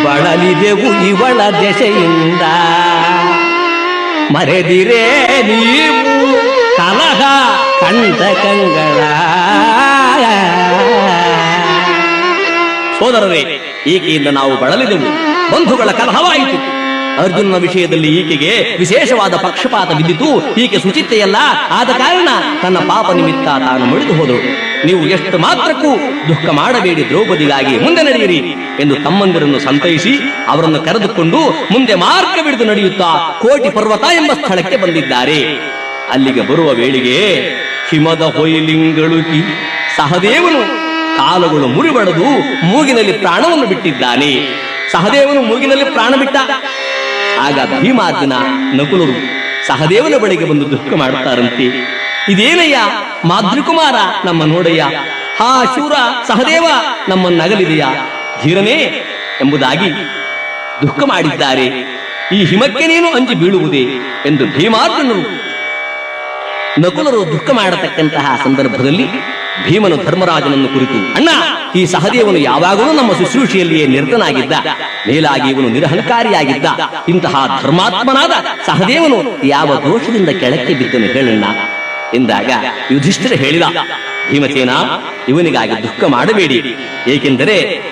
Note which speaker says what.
Speaker 1: ಬಳಲಿದೆವು ಇವಳ ದೆಸೆಯಿಂದ ಮರೆದಿರೇ ನೀವು ಕಲಹ ಕಂಟಕಂಗಳ ಸೋದರರೇ ಈಕೆಯಿಂದ ನಾವು ಬಳಲಿದೆವು ಬಂಧುಗಳ ಕಲಹವಾಯಿತು ಅರ್ಜುನನ ವಿಷಯದಲ್ಲಿ ಈಕೆಗೆ ವಿಶೇಷವಾದ ಪಕ್ಷಪಾತ ಬಿದ್ದಿತು ಈಕೆ ಸುಚಿತ್ತೆಯಲ್ಲ ಆದ ಕಾರಣ ತನ್ನ ಪಾಪ ನಿಮಿತ್ತ ತಾನು ಮುಳಿದು ಹೋದಳು ನೀವು ಎಷ್ಟು ಮಾತ್ರಕ್ಕೂ ದುಃಖ ಮಾಡಬೇಡಿ ದ್ರೌಪದಿಗಾಗಿ ಮುಂದೆ ನಡೆಯಿರಿ ಎಂದು ತಮ್ಮಂದಿರನ್ನು ಸಂತೈಸಿ ಅವರನ್ನು ಕರೆದುಕೊಂಡು ಮುಂದೆ ಮಾರ್ಗ ಬಿಡಿದು ನಡೆಯುತ್ತಾ ಕೋಟಿ ಪರ್ವತ ಎಂಬ ಸ್ಥಳಕ್ಕೆ ಬಂದಿದ್ದಾರೆ ಅಲ್ಲಿಗೆ ಬರುವ ವೇಳೆಗೆ ಹಿಮದ ಹೊಯ್ಲಿಂಗಳುಕಿ ಸಹದೇವನು ಕಾಲುಗಳು ಮುರಿಬಡದು ಮೂಗಿನಲ್ಲಿ ಪ್ರಾಣವನ್ನು ಬಿಟ್ಟಿದ್ದಾನೆ ಸಹದೇವನು ಮೂಗಿನಲ್ಲಿ ಪ್ರಾಣ ಬಿಟ್ಟ ಆಗ ಭೀಮಾರ್ಜುನ ನಕುಲರು ಸಹದೇವನ ಬಳಿಗೆ ಬಂದು ದುಃಖ ಮಾಡುತ್ತಾರಂತೆ ಇದೇನಯ್ಯ ಮಾತೃಕುಮಾರ ನಮ್ಮ ನೋಡಯ್ಯ ಹಾ ಶೂರ ಸಹದೇವ ನಮ್ಮನ್ನಗಲಿದೆಯಾ ಧೀರನೇ ಎಂಬುದಾಗಿ ದುಃಖ ಮಾಡಿದ್ದಾರೆ ಈ ಹಿಮಕ್ಕೆ ನೀನು ಅಂಜಿ ಬೀಳುವುದೇ ಎಂದು ಭೀಮಾರ್ಜುನರು ನಕುಲರು ದುಃಖ ಮಾಡತಕ್ಕಂತಹ ಸಂದರ್ಭದಲ್ಲಿ ಭೀಮನು ಧರ್ಮರಾಜನನ್ನು ಕುರಿತು ಅಣ್ಣ ಈ ಸಹದೇವನು ಯಾವಾಗಲೂ ನಮ್ಮ ಶುಶ್ರೂಷೆಯಲ್ಲಿಯೇ ನಿರತನಾಗಿದ್ದ ಮೇಲಾಗಿ ಇವನು ನಿರಹಂಕಾರಿಯಾಗಿದ್ದ ಇಂತಹ ಧರ್ಮಾತ್ಮನಾದ ಸಹದೇವನು ಯಾವ ದೋಷದಿಂದ ಕೆಳಕ್ಕೆ ಬಿದ್ದನು ಹೇಳಣ್ಣ ಎಂದಾಗ ಯುಧಿಷ್ಠಿರ ಹೇಳಿದ ಭೀಮಸೇನ ಇವನಿಗಾಗಿ ದುಃಖ ಮಾಡಬೇಡಿ ಏಕೆಂದರೆ